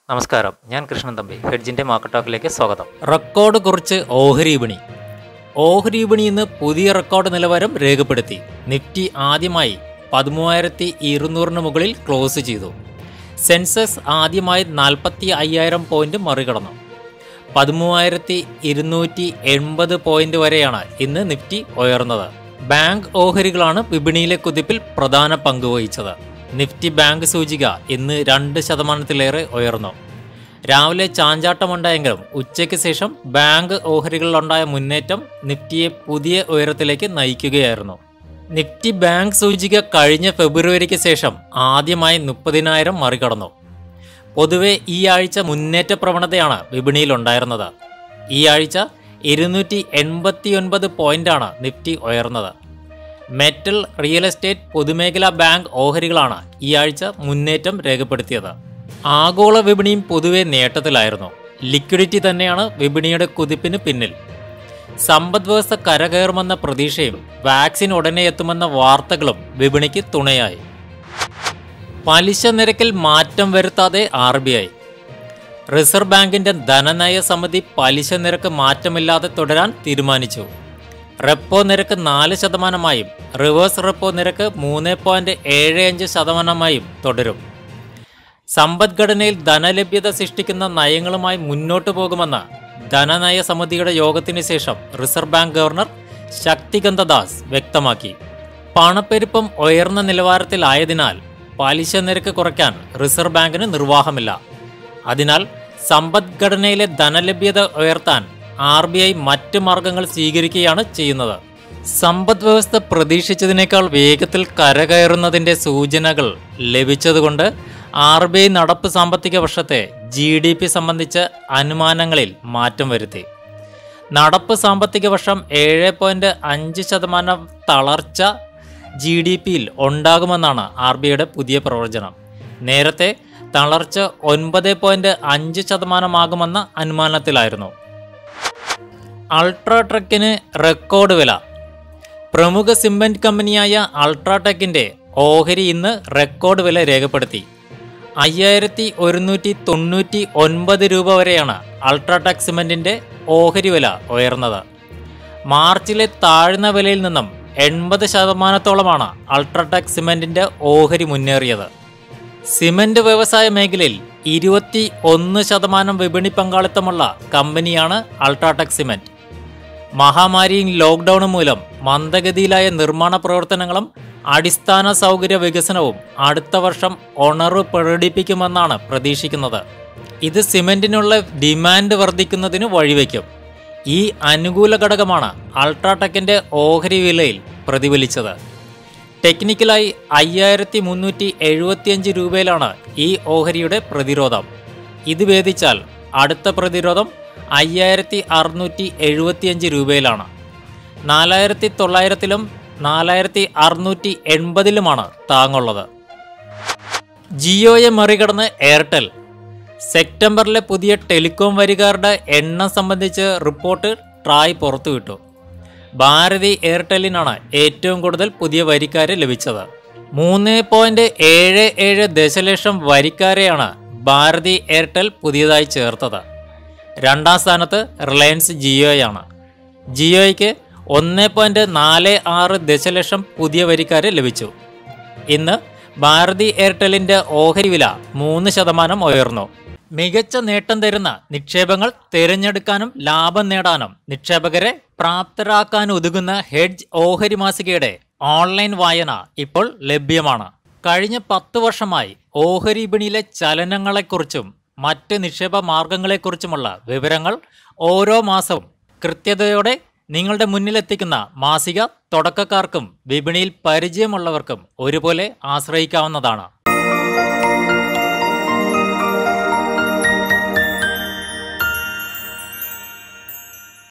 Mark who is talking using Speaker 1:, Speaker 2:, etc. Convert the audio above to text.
Speaker 1: നമസ്കാരം ഞാൻ കൃഷ്ണൻ തമ്പി ഹെഡ്ജിന്റെ മാർക്കറ്റ് ടോക്കിലേക്ക് സ്വാഗതം
Speaker 2: റെക്കോർഡ് കുറിച്ച് ഓഹരി വിപണി ഓഹരി വിപണി ഇന്ന് പുതിയ റെക്കോർഡ് നിലവാരം രേഖപ്പെടുത്തി നിഫ്റ്റി ആദ്യമായി പതിമൂവായിരത്തി ഇരുന്നൂറിന് മുകളിൽ ക്ലോസ് ചെയ്തു സെൻസസ് ആദ്യമായി നാൽപ്പത്തി അയ്യായിരം പോയിന്റ് മറികടന്നു പതിമൂവായിരത്തി ഇരുന്നൂറ്റി എൺപത് പോയിന്റ് വരെയാണ് ഇന്ന് നിഫ്റ്റി ഉയർന്നത് ബാങ്ക് ഓഹരികളാണ് വിപണിയിലെ കുതിപ്പിൽ പ്രധാന പങ്ക് വഹിച്ചത് നിഫ്റ്റി ബാങ്ക് സൂചിക ഇന്ന് രണ്ട് ശതമാനത്തിലേറെ ഉയർന്നു രാവിലെ ചാഞ്ചാട്ടമുണ്ടായെങ്കിലും ഉച്ചയ്ക്ക് ശേഷം ബാങ്ക് ഓഹരികളിലുണ്ടായ മുന്നേറ്റം നിഫ്റ്റിയെ പുതിയ ഉയരത്തിലേക്ക് നയിക്കുകയായിരുന്നു നിഫ്റ്റി ബാങ്ക് സൂചിക കഴിഞ്ഞ ഫെബ്രുവരിക്ക് ശേഷം ആദ്യമായി മുപ്പതിനായിരം മറികടന്നു പൊതുവെ ഈ ആഴ്ച മുന്നേറ്റ പ്രവണതയാണ് വിപണിയിലുണ്ടായിരുന്നത് ഈ ആഴ്ച ഇരുന്നൂറ്റി എൺപത്തി ഒൻപത് പോയിന്റാണ് നിഫ്റ്റി ഉയർന്നത് മെറ്റൽ റിയൽ എസ്റ്റേറ്റ് പൊതുമേഖലാ ബാങ്ക് ഓഹരികളാണ് ഈ ആഴ്ച മുന്നേറ്റം രേഖപ്പെടുത്തിയത് ആഗോള വിപണിയും പൊതുവെ നേട്ടത്തിലായിരുന്നു ലിക്വിഡിറ്റി തന്നെയാണ് വിപണിയുടെ കുതിപ്പിന് പിന്നിൽ സമ്പദ് വ്യവസ്ഥ കരകയറുമെന്ന പ്രതീക്ഷയും വാക്സിൻ ഉടനെ എത്തുമെന്ന വാർത്തകളും വിപണിക്ക് തുണയായി പലിശ നിരക്കിൽ മാറ്റം വരുത്താതെ ആർ ബി ഐ റിസർവ് ബാങ്കിന്റെ ധനനയ സമിതി പലിശ നിരക്ക് മാറ്റമില്ലാതെ തുടരാൻ തീരുമാനിച്ചു റെപ്പോ നിരക്ക് നാല് ശതമാനമായും റിവേഴ്സ് റെപ്പോ നിരക്ക് മൂന്ന് പോയിന്റ് ഏഴ് അഞ്ച് ശതമാനമായും തുടരും സമ്പദ്ഘടനയിൽ ധനലഭ്യത സൃഷ്ടിക്കുന്ന നയങ്ങളുമായി മുന്നോട്ടു പോകുമെന്ന് ധനനയ സമിതിയുടെ യോഗത്തിന് ശേഷം reserve bank governor Shaktikanta Das വ്യക്തമാക്കി പണപ്പെരുപ്പം ഉയർന്ന നിലവാരത്തിലായതിനാൽ പലിശ നിരക്ക് കുറയ്ക്കാൻ റിസർവ് ബാങ്കിന് നിർവാഹമില്ല അതിനാൽ സമ്പദ്ഘടനയിലെ ധനലഭ്യത ഉയർത്താൻ ആർ ബി ഐ മറ്റ് മാർഗങ്ങൾ സ്വീകരിക്കുകയാണ് ചെയ്യുന്നത് സമ്പദ് വ്യവസ്ഥ പ്രതീക്ഷിച്ചതിനേക്കാൾ വേഗത്തിൽ കരകയറുന്നതിന്റെ സൂചനകൾ ലഭിച്ചതുകൊണ്ട് ആർ ബി ഐ നടപ്പ് സാമ്പത്തിക വർഷത്തെ ജി ഡി പി സംബന്ധിച്ച അനുമാനങ്ങളിൽ മാറ്റം വരുത്തി നടപ്പ് സാമ്പത്തിക വർഷം ഏഴ് പോയിന്റ് അഞ്ച് ശതമാനം തളർച്ച ജി ഡി പിയിൽ ഉണ്ടാകുമെന്നാണ് ആർ ബി ഐയുടെ പുതിയ പ്രവചനം നേരത്തെ തളർച്ച ഒൻപത് പോയിന്റ് അഞ്ച് ശതമാനമാകുമെന്ന അനുമാനത്തിലായിരുന്നു അൾട്രാടെക്കിന് റെക്കോർഡ് വില പ്രമുഖ സിമെന്റ് കമ്പനിയായ അൾട്രാടെക്കിന്റെ ഓഹരി ഇന്ന് റെക്കോർഡ് വില രേഖപ്പെടുത്തി അയ്യായിരത്തി ഒരുന്നൂറ്റി തൊണ്ണൂറ്റി ഒൻപത് രൂപ വരെയാണ് അൾട്രാടെക് സിമെന്റിന്റെ ഓഹരി വില ഉയർന്നത് മാർച്ചിലെ താഴ്ന്ന വിലയിൽ നിന്നും എൺപത് ശതമാനത്തോളമാണ് അൾട്രാടെക് സിമെന്റിന്റെ ഓഹരി മുന്നേറിയത് സിമന്റ് വ്യവസായ മേഖലയിൽ ഇരുപത്തി ഒന്ന് ശതമാനം വിപണി പങ്കാളിത്തമുള്ള കമ്പനിയാണ് അൾട്രാടെക് സിമെന്റ് മഹാമാരിയും ലോക്ക്ഡൌണും മൂലം മന്ദഗതിയിലായ നിർമ്മാണ പ്രവർത്തനങ്ങളും അടിസ്ഥാന സൗകര്യ വികസനവും അടുത്ത വർഷം ഉണർവ് പ്രകടിപ്പിക്കുമെന്നാണ് പ്രതീക്ഷിക്കുന്നത് ഇത് സിമെന്റിനുള്ള ഡിമാൻഡ് വർദ്ധിക്കുന്നതിന് വഴിവെക്കും ഈ അനുകൂല ഘടകമാണ് അൾട്രാടെക്കിന്റെ ഓഹരി വിലയിൽ പ്രതിഫലിച്ചത് ടെക്നിക്കലായി അയ്യായിരത്തി മുന്നൂറ്റി എഴുപത്തിയഞ്ച് രൂപയിലാണ് ഈ ഓഹരിയുടെ പ്രതിരോധം ഇത് ഭേദിച്ചാൽ അടുത്ത പ്രതിരോധം അയ്യായിരത്തി അറുന്നൂറ്റി എഴുപത്തിയഞ്ച് രൂപയിലാണ് നാലായിരത്തി തൊള്ളായിരത്തിലും നാലായിരത്തി അറുന്നൂറ്റി എൺപതിലുമാണ് താങ്ങുള്ളത് ജിയോയെ മറികടന്ന് എയർടെൽ സെപ്റ്റംബറിലെ പുതിയ ടെലികോം വരികാരുടെ എണ്ണം സംബന്ധിച്ച് റിപ്പോർട്ട് ട്രായ് പുറത്തുവിട്ടു ഭാരതി എയർടെല്ലിനാണ് ഏറ്റവും കൂടുതൽ പുതിയ വരിക്കാരെ ലഭിച്ചത് മൂന്ന് പോയിന്റ് ഏഴ് ഏഴ് ദശലക്ഷം വരിക്കാരെയാണ് ഭാരതി എയർടെൽ പുതിയതായി ചേർത്തത് രണ്ടാം സ്ഥാനത്ത് റിലയൻസ് ജിയോയാണ് ജിയോയ്ക്ക് ഒന്ന് പോയിന്റ് നാല് ആറ് ദശലക്ഷം പുതിയ വരിക്കാരെ ലഭിച്ചു ഇന്ന് ഭാരതി എയർടെല്ലിന്റെ ഓഹരി വില മൂന്ന് ശതമാനം ഉയർന്നു മികച്ച നേട്ടം തരുന്ന നിക്ഷേപങ്ങൾ തിരഞ്ഞെടുക്കാനും ലാഭം നേടാനും നിക്ഷേപകരെ പ്രാപ്തരാക്കാൻ ഒതുങ്ങുന്ന ഹെഡ്ജ് ഓഹരി മാസികയുടെ ഓൺലൈൻ വായന ഇപ്പോൾ ലഭ്യമാണ് കഴിഞ്ഞ പത്ത് വർഷമായി ഓഹരി വിപണിയിലെ ചലനങ്ങളെക്കുറിച്ചും മറ്റ് നിക്ഷേപ മാർഗങ്ങളെക്കുറിച്ചുമുള്ള വിവരങ്ങൾ ഓരോ മാസവും കൃത്യതയോടെ നിങ്ങളുടെ മുന്നിലെത്തിക്കുന്ന മാസിക തുടക്കക്കാർക്കും വിപണിയിൽ പരിചയമുള്ളവർക്കും ഒരുപോലെ ആശ്രയിക്കാവുന്നതാണ്